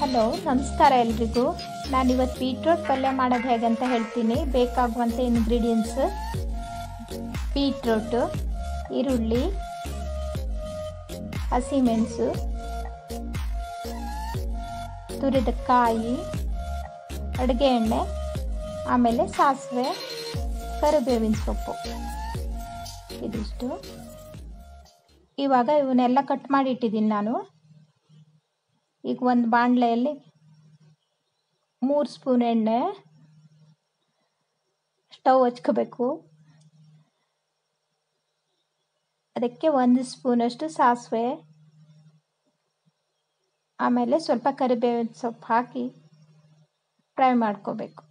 hello ನಮಸ್ಕಾರ ಎಲ್ರಿಗೂ ನಾನಿವತ್ತು ಬೀಟ್ರೋಟ್ ಪಲ್ಯ ಮಾಡೋದು ಹೇಗಂತ ಹೇಳ್ತೀನಿ ಬೇಕಾಗುವಂಥ ಇಂಗ್ರೀಡಿಯೆಂಟ್ಸ್ ಬೀಟ್ರೋಟು ಈರುಳ್ಳಿ ಹಸಿಮೆಣಸು ತುರಿದ ಕಾಯಿ ಅಡುಗೆ ಎಣ್ಣೆ ಆಮೇಲೆ ಸಾಸಿವೆ ಕರಿಬೇವಿನ ಸೊಪ್ಪು ಇದಿಷ್ಟು ಇವಾಗ ಇವನ್ನೆಲ್ಲ ಕಟ್ ಮಾಡಿ ಇಟ್ಟಿದ್ದೀನಿ ನಾನು ಈಗ ಒಂದು ಬಾಣಲೆಯಲ್ಲಿ ಮೂರು ಸ್ಪೂನ್ ಎಣ್ಣೆ ಸ್ಟವ್ ಹಚ್ಕೋಬೇಕು ಅದಕ್ಕೆ ಒಂದು ಸ್ಪೂನಷ್ಟು ಸಾಸಿವೆ ಆಮೇಲೆ ಸ್ವಲ್ಪ ಕರಿಬೇವಿನ ಸೊಪ್ಪು ಹಾಕಿ ಫ್ರೈ ಮಾಡ್ಕೋಬೇಕು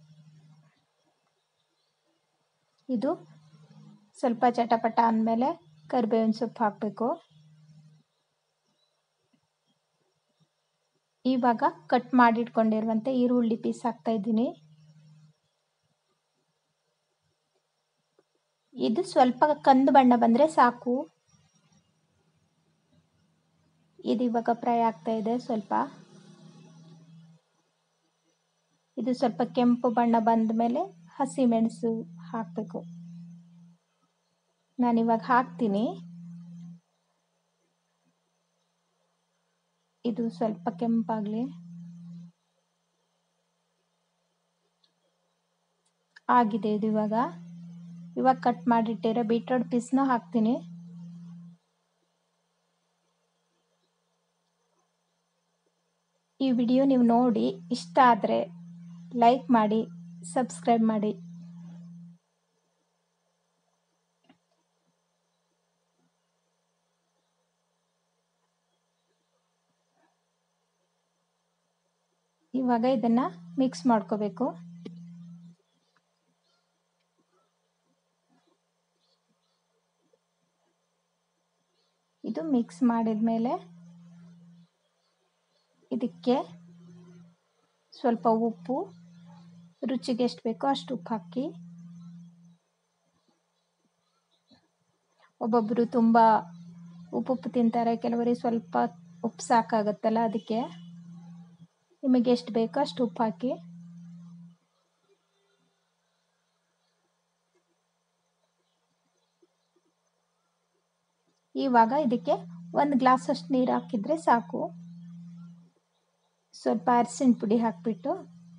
ಇದು ಸ್ವಲ್ಪ ಚಟಪಟ ಅಂದಮೇಲೆ ಕರಿಬೇವಿನ ಸೊಪ್ಪು ಹಾಕಬೇಕು ಇವಾಗ ಕಟ್ ಮಾಡಿಟ್ಕೊಂಡಿರುವಂಥ ಈರುಳ್ಳಿ ಪೀಸ್ ಹಾಕ್ತಾ ಇದ್ದೀನಿ ಇದು ಸ್ವಲ್ಪ ಕಂದು ಬಣ್ಣ ಬಂದರೆ ಸಾಕು ಇದು ಇವಾಗ ಫ್ರೈ ಆಗ್ತಾ ಇದೆ ಸ್ವಲ್ಪ ಇದು ಸ್ವಲ್ಪ ಕೆಂಪು ಬಣ್ಣ ಬಂದ ಮೇಲೆ ಹಸಿಮೆಣಸು ಹಾಕಬೇಕು ನಾನಿವಾಗ ಹಾಕ್ತೀನಿ ಇದು ಸ್ವಲ್ಪ ಕೆಂಪಾಗಲಿ ಆಗಿದೆ ಇದು ಇವಾಗ ಇವಾಗ ಕಟ್ ಮಾಡಿಟ್ಟಿರೋ ಬೀಟ್ರೋಟ್ ಪೀಸ್ನ ಹಾಕ್ತೀನಿ ಈ ವಿಡಿಯೋ ನೀವು ನೋಡಿ ಇಷ್ಟ ಆದರೆ ಲೈಕ್ ಮಾಡಿ ಸಬ್ಸ್ಕ್ರೈಬ್ ಮಾಡಿ ಇವಾಗ ಇದನ್ನು ಮಿಕ್ಸ್ ಮಾಡ್ಕೋಬೇಕು ಇದು ಮಿಕ್ಸ್ ಮಾಡಿದ ಮೇಲೆ ಇದಕ್ಕೆ ಸ್ವಲ್ಪ ಉಪ್ಪು ರುಚಿಗೆ ಎಷ್ಟು ಬೇಕೋ ಅಷ್ಟು ಉಪ್ಪು ಹಾಕಿ ಒಬ್ಬೊಬ್ಬರು ತುಂಬ ಉಪ್ಪು ಉಪ್ಪು ತಿಂತಾರೆ ಕೆಲವರಿಗೆ ಸ್ವಲ್ಪ ಉಪ್ಪು ಸಾಕಾಗತ್ತಲ್ಲ ಅದಕ್ಕೆ ನಿಮಗೆ ಎಷ್ಟು ಬೇಕೋ ಅಷ್ಟು ಉಪ್ಪು ಹಾಕಿ ಇವಾಗ ಇದಕ್ಕೆ ಒಂದು ಗ್ಲಾಸ್ ಅಷ್ಟು ನೀರು ಹಾಕಿದರೆ ಸಾಕು ಸ್ವಲ್ಪ ಅರಿಶಿನ ಪುಡಿ ಹಾಕಿಬಿಟ್ಟು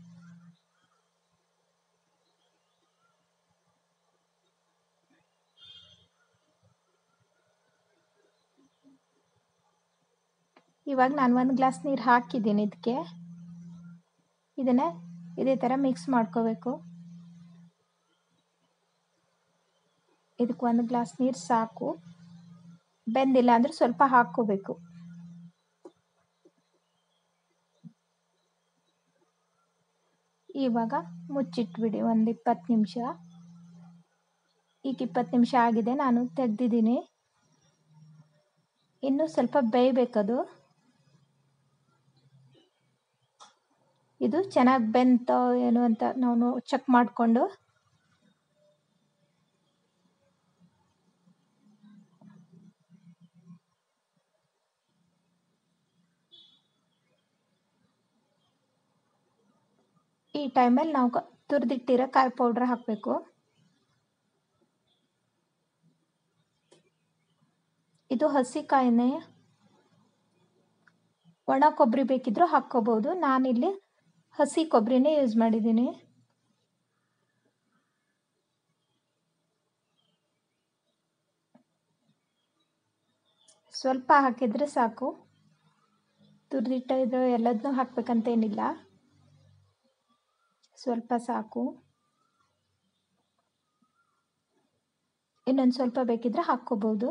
ಇವಾಗ ನಾನು ಒಂದು ಗ್ಲಾಸ್ ನೀರು ಹಾಕಿದ್ದೀನಿ ಇದಕ್ಕೆ ಇದನ್ನು ಇದೇ ಥರ ಮಿಕ್ಸ್ ಮಾಡ್ಕೋಬೇಕು ಇದಕ್ಕೆ ಒಂದು ಗ್ಲಾಸ್ ನೀರು ಸಾಕು ಬೆಂದಿಲ್ಲ ಅಂದರೆ ಸ್ವಲ್ಪ ಹಾಕ್ಕೋಬೇಕು ಇವಾಗ ಮುಚ್ಚಿಟ್ಬಿಡಿ ಒಂದು ಇಪ್ಪತ್ತು ನಿಮಿಷ ಈಗ ಇಪ್ಪತ್ತು ನಿಮಿಷ ಆಗಿದೆ ನಾನು ತೆಗ್ದಿದ್ದೀನಿ ಇನ್ನೂ ಸ್ವಲ್ಪ ಬೇಯಬೇಕದು ಇದು ಚೆನ್ನಾಗಿ ಬೆಂತೋ ಏನು ಅಂತ ನಾವು ಚೆಕ್ ಮಾಡಿಕೊಂಡು ಈ ಟೈಮಲ್ಲಿ ನಾವು ತುರಿದಿಟ್ಟಿರೋ ಕಾಯಿ ಪೌಡ್ರ್ ಹಾಕಬೇಕು ಇದು ಹಸಿ ಕಾಯಿನೇ ಒಣ ಕೊಬ್ಬರಿ ಬೇಕಿದ್ರೂ ಹಾಕ್ಕೋಬೋದು ನಾನಿಲ್ಲಿ ಹಸಿ ಕೊಬ್ಬರಿನೇ ಯೂಸ್ ಮಾಡಿದ್ದೀನಿ ಸ್ವಲ್ಪ ಹಾಕಿದರೆ ಸಾಕು ತುರಿದಿಟ್ಟ ಇದು ಎಲ್ಲದನ್ನೂ ಹಾಕ್ಬೇಕಂತೇನಿಲ್ಲ ಸ್ವಲ್ಪ ಸಾಕು ಇನ್ನೊಂದು ಸ್ವಲ್ಪ ಬೇಕಿದ್ರೆ ಹಾಕ್ಕೋಬೋದು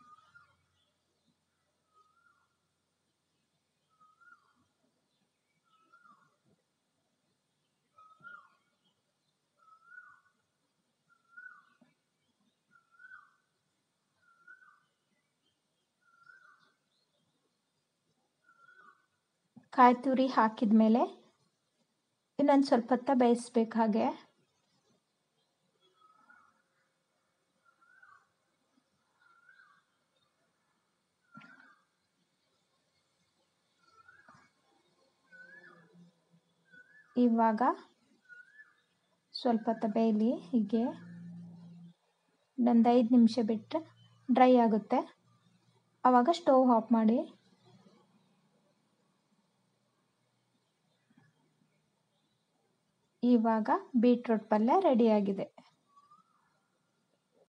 ಕಾಯಿ ತುರಿ ಹಾಕಿದ ಮೇಲೆ ಇನ್ನೊಂದು ಸ್ವಲ್ಪ ಹೊತ್ತ ಬೇಯಿಸ್ಬೇಕು ಹಾಗೆ ಇವಾಗ ಸ್ವಲ್ಪ ಹೊತ್ತು ಬೇಯಲಿ ಹೀಗೆ ಇನ್ನೊಂದು ಐದು ನಿಮಿಷ ಬಿಟ್ಟರೆ ಡ್ರೈ ಆಗುತ್ತೆ ಆವಾಗ ಸ್ಟವ್ ಆಫ್ ಮಾಡಿ ಇವಾಗ ಬೀಟ್ರೂಟ್ ಪಲ್ಯ ರೆಡಿಯಾಗಿದೆ